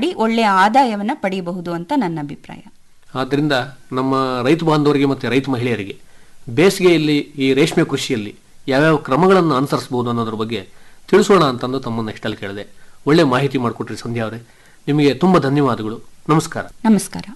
ಮಾಡಿ ಒಳ್ಳೆಯ ಆದಾಯವನ್ನ ಪಡೆಯಬಹುದು ಅಂತ ನನ್ನ ಅಭಿಪ್ರಾಯ ಆದ್ದರಿಂದ ನಮ್ಮ ರೈತ ಬಾಂಧವರಿಗೆ ಮತ್ತು ರೈತ ಮಹಿಳೆಯರಿಗೆ ಬೇಸಿಗೆಯಲ್ಲಿ ಈ ರೇಷ್ಮೆ ಕೃಷಿಯಲ್ಲಿ ಯಾವ್ಯಾವ ಕ್ರಮಗಳನ್ನು ಅನುಸರಿಸಬಹುದು ಅನ್ನೋದ್ರ ಬಗ್ಗೆ ತಿಳಿಸೋಣ ಅಂತಂದು ತಮ್ಮನ್ನು ಇಷ್ಟಲ್ಲಿ ಕೇಳಿದೆ ಒಳ್ಳೆ ಮಾಹಿತಿ ಮಾಡಿಕೊಟ್ರಿ ಸಂಧ್ಯಾ ಅವರೇ ನಿಮಗೆ ತುಂಬ ಧನ್ಯವಾದಗಳು ನಮಸ್ಕಾರ ನಮಸ್ಕಾರ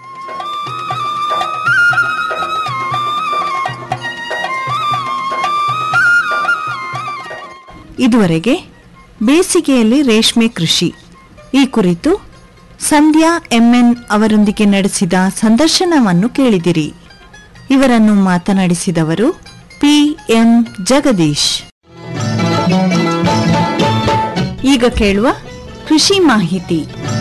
ಇದುವರೆಗೆ ಬೇಸಿಗೆಯಲ್ಲಿ ರೇಷ್ಮೆ ಕೃಷಿ ಈ ಕುರಿತು ಸಂಧ್ಯಾ ಎಂಎನ್ ಅವರೊಂದಿಗೆ ನಡೆಸಿದ ಸಂದರ್ಶನವನ್ನು ಕೇಳಿದಿರಿ ಇವರನ್ನು ಮಾತನಾಡಿಸಿದವರು ಪಿ ಎಂ ಜಗದೀಶ್ ಈಗ ಕೇಳುವ ಕೃಷಿ ಮಾಹಿತಿ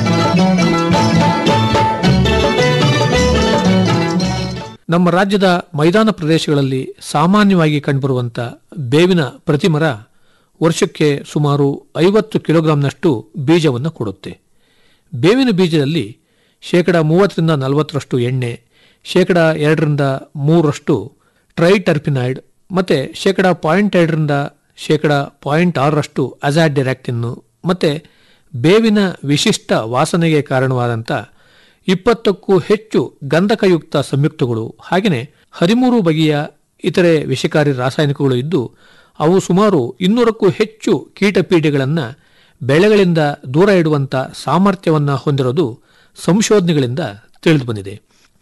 ನಮ್ಮ ರಾಜ್ಯದ ಮೈದಾನ ಪ್ರದೇಶಗಳಲ್ಲಿ ಸಾಮಾನ್ಯವಾಗಿ ಕಂಡುಬರುವಂಥ ಬೇವಿನ ಪ್ರತಿಮರ ವರ್ಷಕ್ಕೆ ಸುಮಾರು ಐವತ್ತು ಕಿಲೋಗ್ರಾಂನಷ್ಟು ಬೀಜವನ್ನು ಕೊಡುತ್ತೆ ಬೇವಿನ ಬೀಜದಲ್ಲಿ ಶೇಕಡ ಮೂವತ್ತರಿಂದ ನಲವತ್ತರಷ್ಟು ಎಣ್ಣೆ ಶೇಕಡ ಎರಡರಿಂದ ಮೂರರಷ್ಟು ಟ್ರೈಟರ್ಪಿನಾಯ್ಡ್ ಮತ್ತು ಶೇಕಡ ಪಾಯಿಂಟ್ ಎರಡರಿಂದ ಶೇಕಡ ಪಾಯಿಂಟ್ ಆರರಷ್ಟು ಅಜಾಡ್ಡಿರಾಕ್ಟಿನ್ನು ಮತ್ತು ಬೇವಿನ ವಿಶಿಷ್ಟ ವಾಸನೆಗೆ ಕಾರಣವಾದಂಥ ಇಪ್ಪತ್ತಕ್ಕೂ ಹೆಚ್ಚು ಗಂಧಕಯುಕ್ತ ಸಂಯುಕ್ತಗಳು ಹಾಗೆಯೇ ಹದಿಮೂರು ಬಗೆಯ ಇತರೆ ವಿಷಕಾರಿ ರಾಸಾಯನಿಕಗಳು ಇದ್ದು ಅವು ಸುಮಾರು ಇನ್ನೂರಕ್ಕೂ ಹೆಚ್ಚು ಕೀಟಪೀಡೆಗಳನ್ನು ಬೆಳೆಗಳಿಂದ ದೂರ ಇಡುವಂಥ ಸಾಮರ್ಥ್ಯವನ್ನು ಹೊಂದಿರೋದು ಸಂಶೋಧನೆಗಳಿಂದ ತಿಳಿದು ಬಂದಿದೆ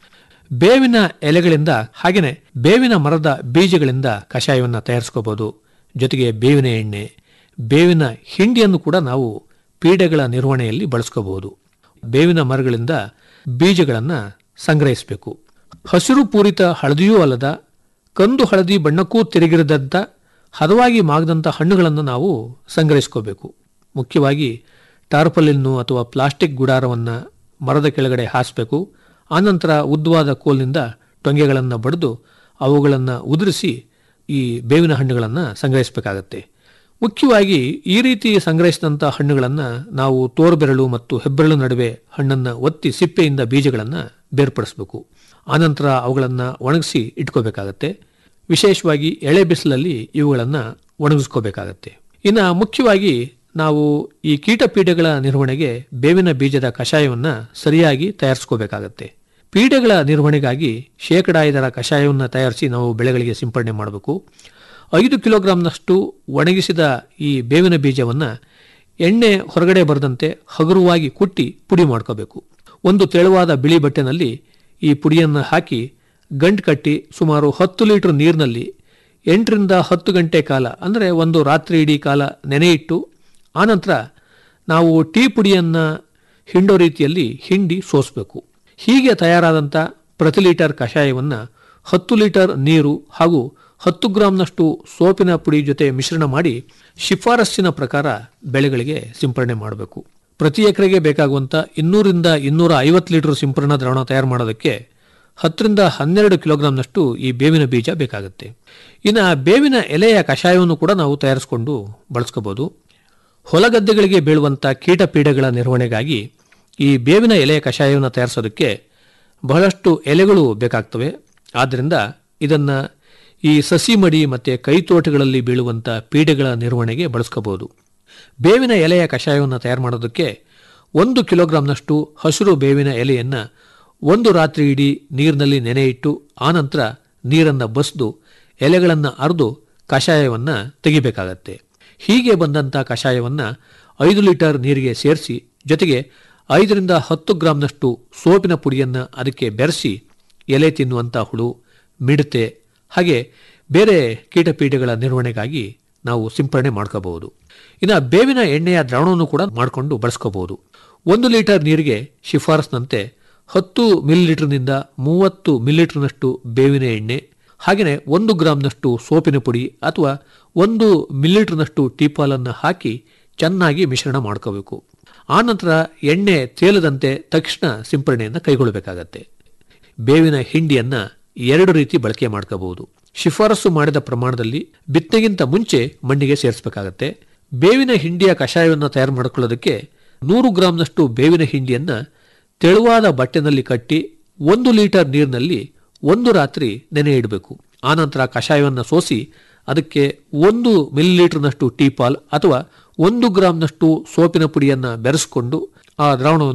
ಬೇವಿನ ಎಲೆಗಳಿಂದ ಹಾಗೆಯೇ ಬೇವಿನ ಮರದ ಬೀಜಗಳಿಂದ ಕಷಾಯವನ್ನು ತಯಾರಿಸ್ಕೋಬಹುದು ಜೊತೆಗೆ ಬೇವಿನ ಎಣ್ಣೆ ಬೇವಿನ ಹಿಂಡಿಯನ್ನು ಕೂಡ ನಾವು ಪೀಡೆಗಳ ನಿರ್ವಹಣೆಯಲ್ಲಿ ಬಳಸ್ಕೋಬಹುದು ಬೇವಿನ ಮರಗಳಿಂದ ಬೀಜಗಳನ್ನು ಸಂಗ್ರಹಿಸಬೇಕು ಹಸಿರು ಪೂರಿತ ಹಳದಿಯೂ ಅಲ್ಲದ ಕಂದು ಹಳದಿ ಬಣ್ಣಕ್ಕೂ ತಿರುಗಿರದಂಥ ಹದವಾಗಿ ಮಾಗದಂಥ ಹಣ್ಣುಗಳನ್ನು ನಾವು ಸಂಗ್ರಹಿಸ್ಕೋಬೇಕು ಮುಖ್ಯವಾಗಿ ಟಾರ್ಪಲಿನ್ನು ಅಥವಾ ಪ್ಲಾಸ್ಟಿಕ್ ಗುಡಾರವನ್ನು ಮರದ ಕೆಳಗಡೆ ಹಾಸಬೇಕು ಆನಂತರ ಉದ್ದವಾದ ಕೋಲ್ನಿಂದ ಟೊಂಗೆಗಳನ್ನು ಬಡಿದು ಅವುಗಳನ್ನು ಉದುರಿಸಿ ಈ ಬೇವಿನ ಹಣ್ಣುಗಳನ್ನು ಸಂಗ್ರಹಿಸಬೇಕಾಗತ್ತೆ ಮುಖ್ಯವಾಗಿ ಈ ರೀತಿ ಸಂಗ್ರಹಿಸಿದಂಥ ಹಣ್ಣುಗಳನ್ನು ನಾವು ತೋರ್ಬೆರಳು ಮತ್ತು ಹೆಬ್ಬೆರಳು ನಡುವೆ ಹಣ್ಣನ್ನು ಒತ್ತಿ ಸಿಪ್ಪೆಯಿಂದ ಬೀಜಗಳನ್ನು ಬೇರ್ಪಡಿಸಬೇಕು ಆನಂತರ ಅವುಗಳನ್ನು ಒಣಗಿಸಿ ಇಟ್ಕೋಬೇಕಾಗತ್ತೆ ವಿಶೇಷವಾಗಿ ಎಳೆ ಬಿಸಿಲಲ್ಲಿ ಇವುಗಳನ್ನು ಒಣಗಿಸ್ಕೋಬೇಕಾಗತ್ತೆ ಇನ್ನು ಮುಖ್ಯವಾಗಿ ನಾವು ಈ ಕೀಟಪೀಡೆಗಳ ನಿರ್ವಹಣೆಗೆ ಬೇವಿನ ಬೀಜದ ಕಷಾಯವನ್ನು ಸರಿಯಾಗಿ ತಯಾರಿಸ್ಕೋಬೇಕಾಗತ್ತೆ ಪೀಡೆಗಳ ನಿರ್ವಹಣೆಗಾಗಿ ಶೇಕಡ ಐದರ ಕಷಾಯವನ್ನು ತಯಾರಿಸಿ ನಾವು ಬೆಳೆಗಳಿಗೆ ಸಿಂಪಡಣೆ ಮಾಡಬೇಕು ಐದು ಕಿಲೋಗ್ರಾಂನಷ್ಟು ಒಣಗಿಸಿದ ಈ ಬೇವಿನ ಬೀಜವನ್ನು ಎಣ್ಣೆ ಹೊರಗಡೆ ಬರದಂತೆ ಹಗುರವಾಗಿ ಕುಟ್ಟಿ ಪುಡಿ ಮಾಡ್ಕೋಬೇಕು ಒಂದು ತೆಳುವಾದ ಬಿಳಿ ಬಟ್ಟೆನಲ್ಲಿ ಈ ಪುಡಿಯನ್ನು ಹಾಕಿ ಗಂಟು ಕಟ್ಟಿ ಸುಮಾರು ಹತ್ತು ಲೀಟರ್ ನೀರಿನಲ್ಲಿ ಎಂಟರಿಂದ ಹತ್ತು ಗಂಟೆ ಕಾಲ ಅಂದರೆ ಒಂದು ರಾತ್ರಿ ಇಡೀ ಕಾಲ ನೆನೆಯಿಟ್ಟು ಆನಂತರ ನಾವು ಟೀ ಪುಡಿಯನ್ನು ಹಿಂಡೋ ರೀತಿಯಲ್ಲಿ ಹಿಂಡಿ ಸೋಸಬೇಕು ಹೀಗೆ ತಯಾರಾದಂಥ ಪ್ರತಿ ಲೀಟರ್ ಕಷಾಯವನ್ನು ಹತ್ತು ಲೀಟರ್ ನೀರು ಹಾಗೂ ಹತ್ತು ಗ್ರಾಂನಷ್ಟು ಸೋಪಿನ ಪುಡಿ ಜೊತೆ ಮಿಶ್ರಣ ಮಾಡಿ ಶಿಫಾರಸ್ಸಿನ ಪ್ರಕಾರ ಬೆಳೆಗಳಿಗೆ ಸಿಂಪರಣೆ ಮಾಡಬೇಕು ಪ್ರತಿ ಎಕರೆಗೆ ಬೇಕಾಗುವಂಥ ಇನ್ನೂರಿಂದ ಇನ್ನೂರ ಐವತ್ತು ಲೀಟರ್ ಸಿಂಪರಣಾ ದ್ರಾವಣ ತಯಾರು ಮಾಡೋದಕ್ಕೆ ಹತ್ತರಿಂದ ಹನ್ನೆರಡು ಕಿಲೋಗ್ರಾಂನಷ್ಟು ಈ ಬೇವಿನ ಬೀಜ ಬೇಕಾಗುತ್ತೆ ಇನ್ನು ಬೇವಿನ ಎಲೆಯ ಕಷಾಯವನ್ನು ಕೂಡ ನಾವು ತಯಾರಿಸಿಕೊಂಡು ಬಳಸ್ಕೋಬೋದು ಹೊಲಗದ್ದೆಗಳಿಗೆ ಬೀಳುವಂಥ ಕೀಟಪೀಡೆಗಳ ನಿರ್ವಹಣೆಗಾಗಿ ಈ ಬೇವಿನ ಎಲೆಯ ಕಷಾಯವನ್ನು ತಯಾರಿಸೋದಕ್ಕೆ ಬಹಳಷ್ಟು ಎಲೆಗಳು ಬೇಕಾಗ್ತವೆ ಆದ್ದರಿಂದ ಇದನ್ನು ಈ ಸಸಿ ಮಡಿ ಮತ್ತು ಕೈತೋಟಗಳಲ್ಲಿ ಬೀಳುವಂಥ ಪೀಡೆಗಳ ನಿರ್ವಹಣೆಗೆ ಬಳಸ್ಕೋಬಹುದು ಬೇವಿನ ಎಲೆಯ ಕಷಾಯವನ್ನು ತಯಾರು ಮಾಡೋದಕ್ಕೆ ಒಂದು ಕಿಲೋಗ್ರಾಂನಷ್ಟು ಹಸಿರು ಬೇವಿನ ಎಲೆಯನ್ನು ಒಂದು ರಾತ್ರಿ ಇಡೀ ನೀರಿನಲ್ಲಿ ನೆನೆಯಿಟ್ಟು ಆನಂತರ ನೀರನ್ನು ಬಸಿದು ಎಲೆಗಳನ್ನು ಅರೆದು ಕಷಾಯವನ್ನು ತೆಗಿಬೇಕಾಗತ್ತೆ ಹೀಗೆ ಬಂದಂಥ ಕಷಾಯವನ್ನು ಐದು ಲೀಟರ್ ನೀರಿಗೆ ಸೇರಿಸಿ ಜೊತೆಗೆ ಐದರಿಂದ ಹತ್ತು ಗ್ರಾಂನಷ್ಟು ಸೋಪಿನ ಪುಡಿಯನ್ನು ಅದಕ್ಕೆ ಬೆರೆಸಿ ಎಲೆ ತಿನ್ನುವಂಥ ಹುಳು ಮಿಡತೆ ಹಾಗೆ ಬೇರೆ ಕೀಟಪೀಡೆಗಳ ನಿರ್ವಹಣೆಗಾಗಿ ನಾವು ಸಿಂಪರಣೆ ಮಾಡ್ಕೋಬಹುದು ಇನ್ನು ಬೇವಿನ ಎಣ್ಣೆಯ ದ್ರಾವಣವನ್ನು ಕೂಡ ಮಾಡಿಕೊಂಡು ಬಳಸ್ಕೋಬಹುದು ಒಂದು ಲೀಟರ್ ನೀರಿಗೆ ಶಿಫಾರಸ್ನಂತೆ ಹತ್ತು ಮಿಲಿಲೀಟರ್ನಿಂದ ಮೂವತ್ತು ಮಿಲಿಲೀಟರ್ನಷ್ಟು ಬೇವಿನ ಎಣ್ಣೆ ಹಾಗೆಯೇ ಒಂದು ಗ್ರಾಂನಷ್ಟು ಸೋಪಿನ ಪುಡಿ ಅಥವಾ ಒಂದು ಮಿಲಿಲೀಟರ್ನಷ್ಟು ಟೀಪಾಲನ್ನು ಹಾಕಿ ಚೆನ್ನಾಗಿ ಮಿಶ್ರಣ ಮಾಡ್ಕೋಬೇಕು ಆನಂತರ ಎಣ್ಣೆ ತೇಲದಂತೆ ತಕ್ಷಣ ಸಿಂಪರಣೆಯನ್ನು ಕೈಗೊಳ್ಳಬೇಕಾಗತ್ತೆ ಬೇವಿನ ಹಿಂಡಿಯನ್ನು ಎರಡು ರೀತಿ ಬಳಕೆ ಮಾಡ್ಕೋಬಹುದು ಶಿಫಾರಸು ಮಾಡಿದ ಪ್ರಮಾಣದಲ್ಲಿ ಬಿತ್ತನೆಗಿಂತ ಮುಂಚೆ ಮಣ್ಣಿಗೆ ಸೇರಿಸಬೇಕಾಗತ್ತೆ ಬೇವಿನ ಹಿಂಡಿಯ ಕಷಾಯವನ್ನು ತಯಾರು ಮಾಡಿಕೊಳ್ಳೋದಕ್ಕೆ ನೂರು ಗ್ರಾಂನಷ್ಟು ಬೇವಿನ ಹಿಂಡಿಯನ್ನು ತೆಳುವಾದ ಬಟ್ಟೆನಲ್ಲಿ ಕಟ್ಟಿ ಒಂದು ಲೀಟರ್ ನೀರಿನಲ್ಲಿ ಒಂದು ರಾತ್ರಿ ನೆನೆ ಇಡಬೇಕು ಆನಂತರ ಕಷಾಯವನ್ನು ಸೋಸಿ ಅದಕ್ಕೆ ಒಂದು ಮಿಲಿಲೀಟರ್ನಷ್ಟು ಟೀಪಾಲ್ ಅಥವಾ ಒಂದು ಗ್ರಾಂನಷ್ಟು ಸೋಪಿನ ಪುಡಿಯನ್ನು ಬೆರೆಸಿಕೊಂಡು ಆ ದ್ರಾವಣವನ್ನು